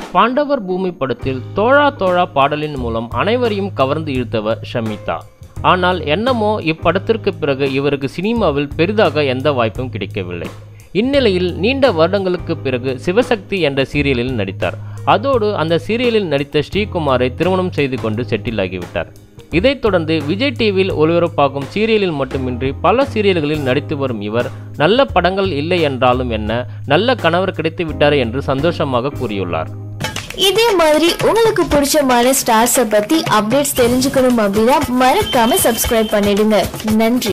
பாண்டவர் பூமி படத்தில் தோழா தோழா பாடலின் மூலம் அனைவரையும் கவர்ந்து இழுத்தவர் ஷமிதா ஆனால் என்னமோ இப்படத்திற்கு பிறகு இவருக்கு சினிமாவில் பெரிதாக எந்த வாய்ப்பும் கிடைக்கவில்லை இந்நிலையில் நீண்ட வருடங்களுக்கு பிறகு சிவசக்தி என்ற சீரியலில் நடித்தார் அதோடு அந்த சீரியலில் நடித்த ஸ்ரீகுமாரை திருமணம் செய்து கொண்டு செட்டில் ஆகிவிட்டார் இதைத் தொடர்ந்து விஜய் டிவியில் ஒளிபரப்பாகும் சீரியலில் மட்டுமின்றி பல சீரியல்களில் நடித்து வரும் இவர் நல்ல படங்கள் இல்லை என்றாலும் என்ன நல்ல கணவர் கிடைத்து விட்டார் என்று சந்தோஷமாக கூறியுள்ளார் இதே மாதிரி உங்களுக்கு பிடிச்சமான ஸ்டார்ஸை பத்தி அப்டேட்ஸ் தெரிஞ்சுக்கணும் அப்படின்னா மறக்காம சப்ஸ்கிரைப் பண்ணிடுங்க நன்றி